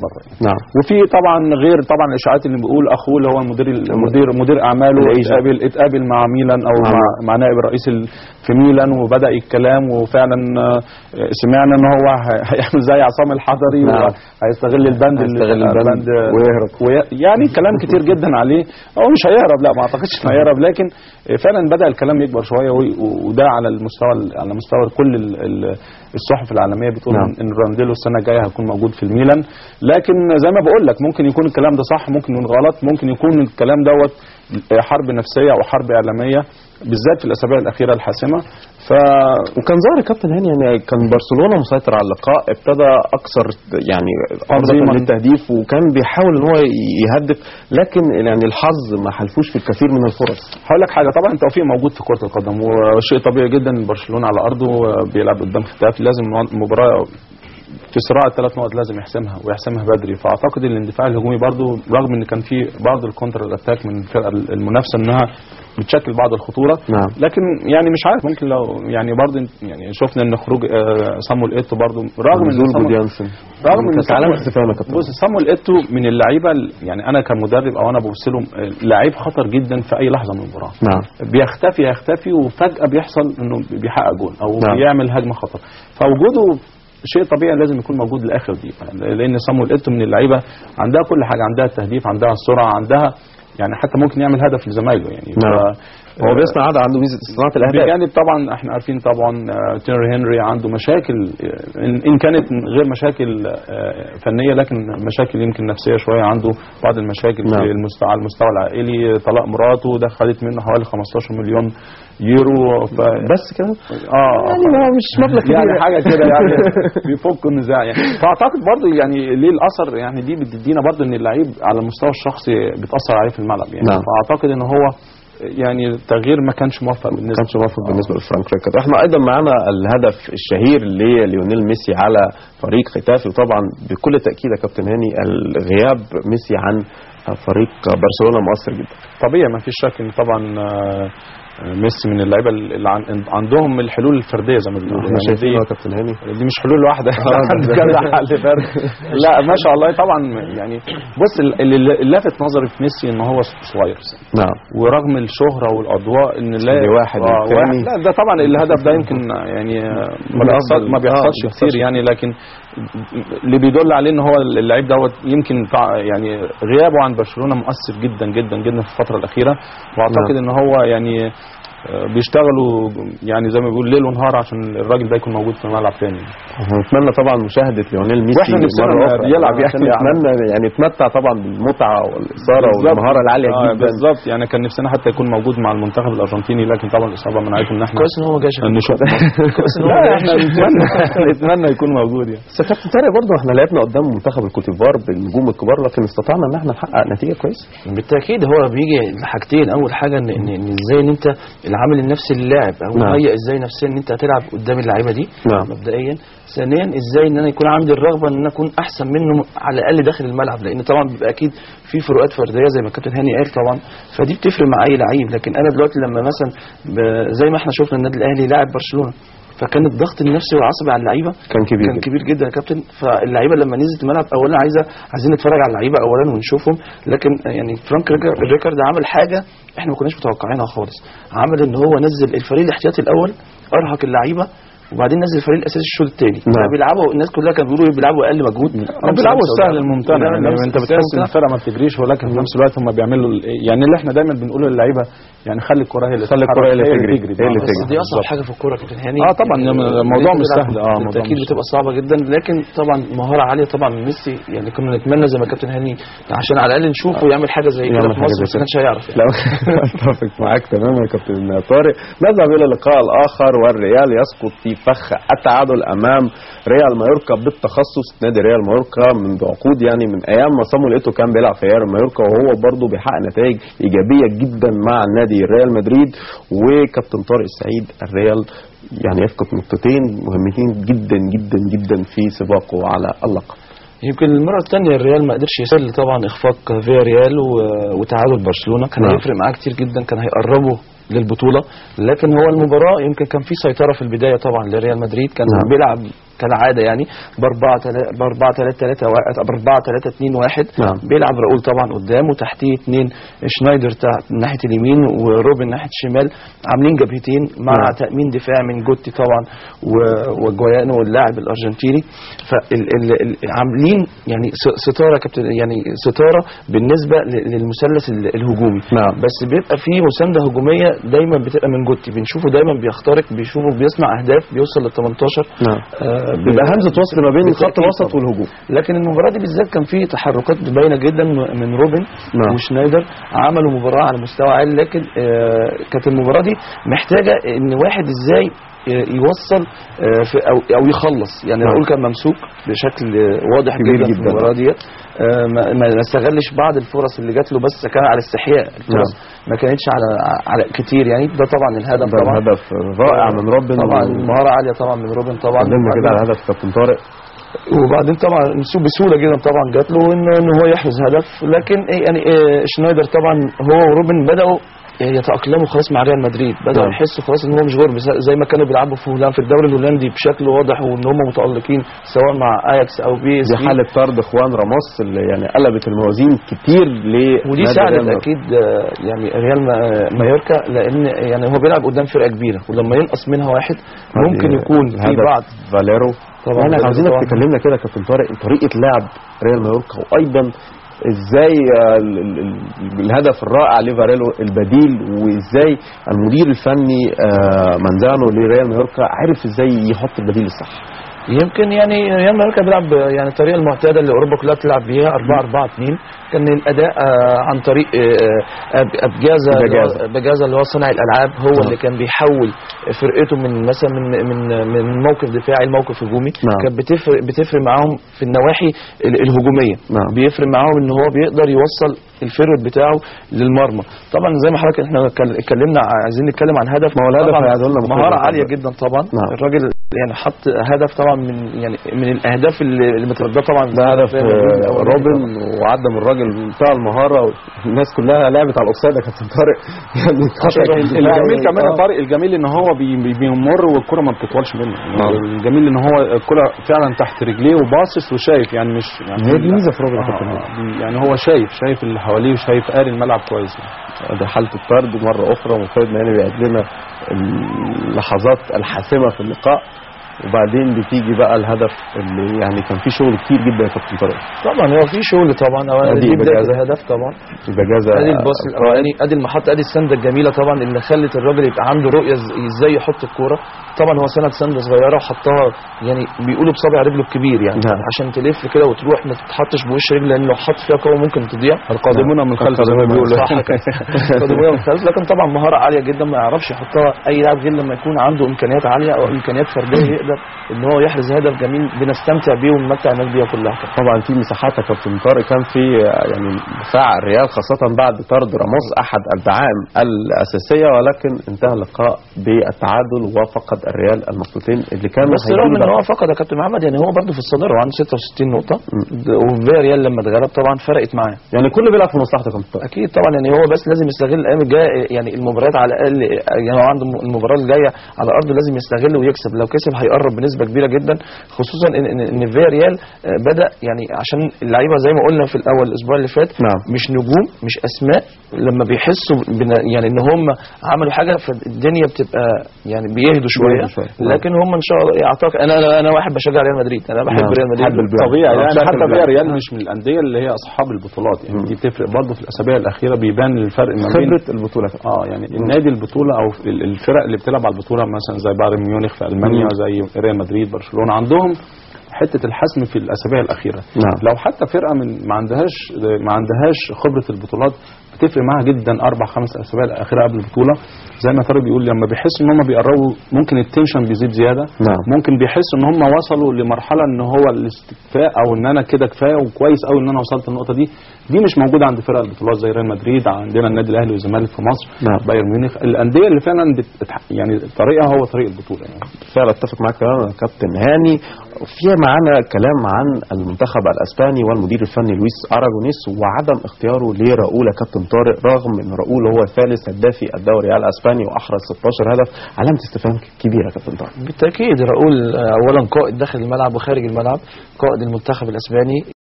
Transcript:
بره يعني. نعم وفي طبعا غير طبعا الاشاعات اللي بيقول اخوه اللي هو المدير المدير مدير اعماله الإيجا. اتقابل اتقابل مع ميلان او نعم. مع مع نائب الرئيس ال- في ميلان وبدا الكلام وفعلا آه، سمعنا ان هو ه- هيعمل زي عصام الحضري نعم. وهيستغل البند اللي- هيستغل البند ويهرب. وي- يعني كلام كتير جدا عليه هو مش هيهرب لا ما اعتقدش انه هيهرب لكن فعلا بدا الكلام يكبر شويه وي- وده على المستوى على مستوى كل ال- ال- الصحف العالميه بتقول نعم. ان رانديلو السنه الجايه هيكون موجود في الميلان لكن زي ما بقول لك ممكن يكون الكلام ده صح ممكن يكون غلط ممكن يكون الكلام دوت حرب نفسيه او حرب اعلاميه بالذات في الاسابيع الاخيره الحاسمه ف وكان ظاهر يا كابتن هاني يعني كان برشلونه مسيطر على اللقاء ابتدى اكثر يعني تنظيما. قدرة للتهديف وكان بيحاول ان هو يهدف لكن يعني الحظ ما حلفوش في الكثير من الفرص هقول لك حاجه طبعا التوفيق موجود في كره القدم وشيء طبيعي جدا ان برشلونه على ارضه بيلعب قدام ختاف لازم المباراه في صراع الثلاث نقط لازم يحسمها ويحسمها بدري فاعتقد الاندفاع الهجومي برضو رغم ان كان في بعض الكونتر الاتاك من الفرقه المنافسه انها بتشكل بعض الخطوره نعم. لكن يعني مش عارف ممكن لو يعني برضو يعني شفنا ان خروج آه، صامويل ايتو برضو رغم ان نزول صامويل- بوديانسن رغم ان كانت علامه صامويل- استفهام يا كابتن بص صامويل ايتو من اللعيبه ال- يعني انا كمدرب او انا ببص له آه، لعيب خطر جدا في اي لحظه من المباراه نعم بيختفي يختفي وفجأة بيحصل انه بيحقق جول او نعم. بيعمل هجمة خطر فوجوده شيء طبيعي لازم يكون موجود لاخر دقيقة لان صامويل ايتو من اللعيبة عندها كل حاجة عندها التهديف عندها السرعة عندها يعني حتى ممكن يعمل هدف لزمايله يعني نعم. ف- هو بيصنع عادة عنده ميزه صناعه الاهداف بجانب طبعا احنا عارفين طبعا آه، تيري هنري عنده مشاكل آه، ان إن كانت غير مشاكل آه، فنيه لكن مشاكل يمكن نفسيه شويه عنده بعض المشاكل نعم. في المستوى على المستوى العائلي طلاق مراته دخلت منه حوالي 15 مليون يورو ف... بس كده اه يعني ما مش مبلغ كبير يعني حاجه كده يعني بيفك النزاع يعني فاعتقد برضه يعني ليه الاثر يعني دي بتدينا برضه ان اللعيب على المستوى الشخصي بتاثر عليه في الملعب يعني نعم. فاعتقد ان هو يعني تغيير ما كانش موفق ما بالنسبه كانش موافق بالنسبه لفرانك ريكارد احنا ايضا معانا الهدف الشهير لليونيل ميسي على فريق ختافي وطبعا بكل تاكيد يا كابتن هاني الغياب ميسي عن فريق برشلونه مؤثر جدا طبيعي ما فيش شك ان طبعا آه، آه، ميسي من اللعيبه اللي عن- عندهم الحلول الفرديه زي ما بيقولوا احنا يعني شايفين دي يا كابتن هاني دي مش حلول واحده ده- عندك كذا حل فرد لا ما شاء الله طبعا يعني بص ال- اللي اللي لافت نظري في ميسي ان هو صغير نعم ورغم الشهره والاضواء ان لا دي واحد آه والتاني. واحد لا ده طبعا الهدف ده يمكن يعني آه، ما من بيحصل أفضل- ما آه، بيحصلش ما كتير بيحصلش. يعني لكن اللي بيدل عليه ان هو اللعيب دوت يمكن تع- يعني غيابه عن برشلونه مؤثر جدا جدا جدا في الفتره الاخيره واعتقد ان هو يعني آه، بيشتغلوا يعني زي ما بيقول ليل ونهار عشان الراجل ده يكون موجود في الملعب تاني نتمنى طبعا مشاهده ليونيل ميسي وإحنا نفسنا مرة أخرى. يلعب يعني. عشان نتمنى يعني يتمتع طبعا بالمتعه والاثاره بالظبط. والمهاره العاليه آه جدا بالظبط يعني كان نفسنا حتى يكون موجود مع المنتخب الارجنتيني لكن طبعا الاصابه منعته ان احنا كويس ان هو ما جاش نشوف كويس ان هو لا ما احنا جاش نتمنى نتمنى يكون موجود يعني بس يا كابتن طارق برضه احنا لعبنا قدام منتخب الكوتيفوار بالنجوم الكبار لكن استطعنا ان احنا نحقق نتيجه كويسه بالتاكيد هو بيجي لحاجتين اول حاجه ان ان إن ازاي ان انت العامل النفسي للاعب او نعم. مهيئ ازاي نفسيا ان انت هتلعب قدام اللعيبه دي نعم. مبدئيا ثانيا ازاي ان انا يكون عندي الرغبه ان انا اكون احسن منه على الاقل داخل الملعب لان طبعا بيبقى اكيد في فروقات فرديه زي ما الكابتن هاني قال طبعا فدي بتفرق مع اي لعيب لكن انا دلوقتي لما مثلا ب- زي ما احنا شفنا النادي الاهلي لاعب برشلونه فكان الضغط النفسي والعصبي على اللعيبه كان كبير كان جدا. كبير جدا يا كابتن فاللعيبه لما نزلت الملعب اولا عايزه عايزين نتفرج على اللعيبه اولا ونشوفهم لكن يعني فرانك ريكا- ريكارد عمل حاجه احنا ما كناش متوقعينها خالص عمل ان هو نزل الفريق الاحتياطي الاول ارهق اللعيبه وبعدين نزل الفريق الاساسي الشوط الثاني نعم. بيلعبوا الناس كلها كانت بيقولوا بيلعبوا اقل مجهود هم بيلعبوا السهل الممتنع يعني بيلعبوا انت بتحس ان الفرقه ما بتجريش ولكن في نفس الوقت هم بيعملوا ال- يعني اللي احنا دايما بنقوله للعيبه يعني خلي الكره هي اللي خلي الكرة هي اللي تجري. هي اللي بس تجري. دي اصعب حاجه في الكوره يا كابتن هاني اه طبعا الموضوع مش سهل اه موضوع بالتاكيد مش بتبقى صعبه جدا لكن طبعا مهاره عاليه طبعا من ميسي يعني كنا نتمنى زي ما كابتن هاني عشان على الاقل نشوفه يعمل حاجه زي كده يعمل في حاجة مصر زي بس ما كانش هيعرف يعني. لا اتفق معاك تماما يا كابتن طارق نذهب الى اللقاء الاخر والريال يسقط في فخ التعادل امام ريال مايوركا بالتخصص نادي ريال مايوركا منذ عقود يعني من ايام ما صامويل ايتو كان بيلعب في ريال مايوركا وهو برضه بيحقق نتائج ايجابيه جدا مع نادي ريال مدريد وكابتن طارق السعيد الريال يعني يفقد نقطتين مهمتين جدا جدا جدا في سباقه على اللقب يمكن المره الثانيه الريال ما قدرش يسل طبعا اخفاق فيا ريال و- وتعادل برشلونه كان نعم. هيفرق معاه كتير جدا كان هيقربه للبطوله لكن هو المباراه يمكن كان في سيطره في البدايه طبعا لريال مدريد كان نعم. بيلعب كالعاده يعني ب 4 ب 4 3 3 ب 4 3 2 1 نعم. بيلعب راؤول طبعا قدام وتحتيه اثنين شنايدر تحت ناحيه اليمين وروبن ناحيه الشمال عاملين جبهتين مع نعم. تامين دفاع من جوتي طبعا و- وجويانو اللاعب الارجنتيني فعاملين يعني س- ستاره كابتن يعني ستاره بالنسبه ل- للمثلث ال- الهجومي نعم. بس بيبقى في مسانده هجوميه دايما بتبقى من جوتي بنشوفه دايما بيخترق بيشوفه بيصنع اهداف بيوصل لل 18 نعم آه، بيبقى همزه وصل ما بين بالتأكيد خط الوسط طبعاً. والهجوم لكن المباراه دي بالذات كان في تحركات باينه جدا من روبن نعم. وشنايدر عملوا مباراه على مستوى عالي لكن آه، كانت المباراه دي محتاجه ان واحد ازاي آه، يوصل آه، في او او يخلص يعني نعم. راؤول كان ممسوك بشكل آه، واضح كبير جدا, في جداً. المباراه دي آه، ما ما استغلش بعض الفرص اللي جات له بس كان على استحياء الفرص ما كانتش على على كتير يعني ده طبعا الهدف ده طبعا هدف رائع من روبن طبعا مهاره عاليه طبعا من روبن طبعا قدمنا كده على هدف كابتن طارق وبعدين طبعا بسو- بسهوله جدا طبعا جات له ان ان هو يحرز هدف لكن إيه يعني إيه شنايدر طبعا هو وروبن بداوا يتاقلموا خلاص مع ريال مدريد بداوا نعم. يحسوا خلاص ان هو مش غرب زي- زي ما كانوا بيلعبوا في هولندا في الدوري الهولندي بشكل واضح وان هم متالقين سواء مع اياكس او بي اس دي جي. حاله طرد اخوان راموس اللي يعني قلبت الموازين كتير ل ودي نادي ساعدت ريال مدريد. اكيد آه، يعني ريال ما- مايوركا لان يعني هو بيلعب قدام فرقه كبيره ولما ينقص منها واحد ممكن هذه يكون في الهدف بعض فاليرو طبعاً طبعا احنا فاليرو عاوزينك طبعاً. تكلمنا كده يا كابتن طارق طريقه لعب ريال مايوركا وايضا ازاي آه، ال- ال- ال- الهدف الرائع لفاريلو البديل وازاي المدير الفني آه، مانزانو لريال مايوركا عرف ازاي يحط البديل الصح يمكن يعني ريال مايوركا بيلعب يعني الطريقه المعتاده اللي اوروبا كلها بتلعب بيها 4 4 2 كان الاداء آه، عن طريق آه، أب- ابجازا اللي هو- بجازة. بجازا اللي هو صانع الالعاب هو نعم. اللي كان بيحول فرقته من مثلا من من من موقف دفاعي لموقف هجومي نعم. كانت بتفرق بتفرق معاهم في النواحي ال- الهجوميه نعم. بيفرق معاهم ان هو بيقدر يوصل الفيرود بتاعه للمرمى طبعا زي ما حضرتك احنا اتكل- اتكلمنا ع- عايزين نتكلم عن هدف ما هو الهدف طبعاً هيعدوا لنا مهاره مفروض. عاليه جدا طبعا نعم. الراجل يعني حط هدف طبعا من يعني من الاهداف اللي اللي متردده طبعا ده هدف ريال مدريد آه، الأولاني روبن طبعاً. وعدى من الراجل بتاع المهاره والناس كلها لعبت على الاوفسايد يا كابتن طارق يعني الجميل كمان يا آه. طارق الجميل ان هو بي- بي- بيمر والكره ما بتطولش منه نعم. الجميل ان هو الكره فعلا تحت رجليه وباصص وشايف يعني مش يعني هي دي ميزة في روبن آه، كابتن آه، يعني هو شايف شايف اللي حواليه وشايف قاري الملعب كويس يعني. ده حالة الطرد مرة أخرى وفرد مهاني بيعد لنا اللحظات الحاسمة في اللقاء وبعدين بتيجي بقى الهدف اللي يعني كان فيه شغل كتير جدا يا كابتن طارق طبعا هو في شغل طبعا هو أدي دي بدايه بجازة. الهدف طبعا بجازة ادي الباص الاولاني ادي المحطه ادي السنده الجميله طبعا اللي خلت الراجل يبقى عنده رؤيه إز- ازاي يحط الكوره طبعا هو سند سنده صغيره وحطها يعني بيقولوا بصابع رجله الكبير يعني نعم. عشان تلف كده وتروح ما تتحطش بوش رجل لان لو حط فيها قوه ممكن تضيع القادمون من خلف زي ما بيقولوا صح كده. القادمون من خلف لكن طبعا مهاره عاليه جدا ما يعرفش يحطها اي لاعب غير لما يكون عنده امكانيات عاليه او امكانيات فرديه يقدر ان هو يحرز هدف جميل بنستمتع بيه ونمتع الناس بيها كلها كده. طبعا في مساحات يا كابتن طارق كان في يعني دفاع الريال خاصة بعد طرد راموس أحد الدعائم الأساسية ولكن انتهى اللقاء بالتعادل وفقد الريال المقطوعتين اللي كانوا بس رغم ان هو فقد يا كابتن محمد يعني هو برضه في الصداره وعنده 66 نقطه وفياريال لما اتغلب طبعا فرقت معاه يعني كله بيلعب في مصلحته يا كابتن طارق اكيد طبعا يعني هو بس لازم يستغل الايام الجايه يعني المباريات على الاقل يعني هو عنده المباراه الجايه على ارضه لازم يستغل ويكسب لو كسب هيقرب بنسبه كبيره جدا خصوصا ان ان, إن فياريال آه، بدا يعني عشان اللعيبه زي ما قلنا في الاول الاسبوع اللي فات نعم. مش نجوم مش اسماء لما بيحسوا بنا- يعني ان هم عملوا حاجه فالدنيا بتبقى يعني بيهدوا شويه بيهدوا شوية. لكن هم ان شاء الله اعتقد انا انا انا واحد بشجع ريال مدريد انا بحب نعم. ريال مدريد حب البلاد. طبيعي آه، يعني شكل حتى البلاد. فيا ريال مش من الانديه اللي هي اصحاب البطولات يعني دي بتفرق برضه في الاسابيع الاخيره بيبان الفرق ما بين خبرة البطولة اه يعني النادي البطوله او ال- الفرق اللي بتلعب على البطوله مثلا زي بايرن ميونخ في المانيا زي ريال مدريد برشلونه عندهم حته الحسم في الاسابيع الاخيره نعم. لو حتى فرقه من ما عندهاش ما عندهاش خبره البطولات بتفرق معاها جدا اربع خمس اسابيع الاخيره قبل البطوله زي ما طارق بيقول لما بيحسوا ان هم بيقربوا ممكن التنشن بيزيد زياده نعم. ممكن بيحسوا ان هم وصلوا لمرحله ان هو الاستكفاء او ان انا كده كفايه وكويس قوي ان انا وصلت النقطه دي دي مش موجوده عند فرق البطولات زي ريال مدريد عندنا النادي الاهلي والزمالك في مصر نعم. بايرن ميونخ الانديه اللي فعلا بت... يعني طريقها هو طريق البطوله يعني فعلا اتفق معاك تماما يا كابتن هاني في معانا كلام عن المنتخب الاسباني والمدير الفني لويس اراجونيس وعدم اختياره لراؤول يا كابتن طارق رغم ان راؤول هو ثالث هدافي الدوري الاسباني واحرز 16 هدف علامه استفهام كبيره يا كابتن طارق بالتاكيد راؤول آه، اولا قائد داخل الملعب وخارج الملعب قائد المنتخب الاسباني